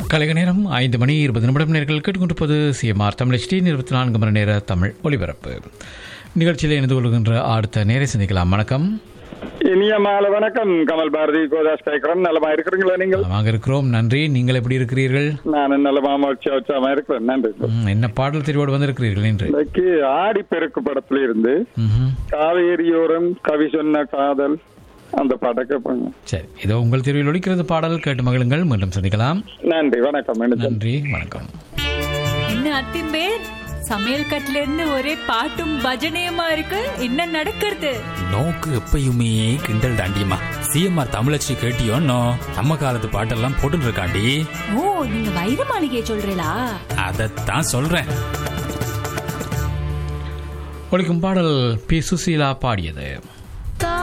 கலைக நேரம் ஐந்து மணி இருபது நிமிடம் நேர்கள் கேட்டுக்கொண்டிருப்பது சிஎம்ஆர் தமிழ் டி இருபத்தி நான்கு மணி நேர தமிழ் ஒலிபரப்பு நிகழ்ச்சியில் இணைந்து கொள்கின்ற அடுத்த நேரை சந்திக்கலாம் வணக்கம் இனிய மாலை வணக்கம் கமல் பாரதி கோதாஸ் கேட்கிறேன் நலமா இருக்கிறீங்களா நீங்கள் நலமாக இருக்கிறோம் நன்றி நீங்கள் எப்படி இருக்கிறீர்கள் நான் நலமா மகிழ்ச்சி உற்சாகமா இருக்கிறேன் நன்றி ம், என்ன பாடல் தெரிவோடு வந்திருக்கிறீர்கள் என்று இன்னைக்கு ஆடி பெருக்கு படத்துல இருந்து ம்ஹும். காவேரியோரம் கவி சொன்ன காதல் அந்த படக்க பண்ணுங்க சரி இதோ உங்கள் தெருவில் ஒலிக்கிறது பாடல் கேட்டு மகிழுங்கள் மீண்டும் சந்திக்கலாம் நன்றி வணக்கம் மீண்டும் நன்றி வணக்கம் என்ன அத்திம்பேர் சமையல் கட்டுல இருந்து ஒரே பாட்டும் பஜனையுமா இருக்கு என்ன நடக்கிறது நோக்கு எப்பயுமே கிண்டல் தாண்டியம்மா சிஎம்ஆர் தமிழச்சி கேட்டியோன்னோ நம்ம காலத்து பாட்டெல்லாம் போட்டுட்டு இருக்காண்டி ஓ நீங்க வைர மாளிகையை சொல்றீங்களா அதைத்தான் சொல்றேன் ஒலிக்கும் பாடல் பி சுசீலா பாடியது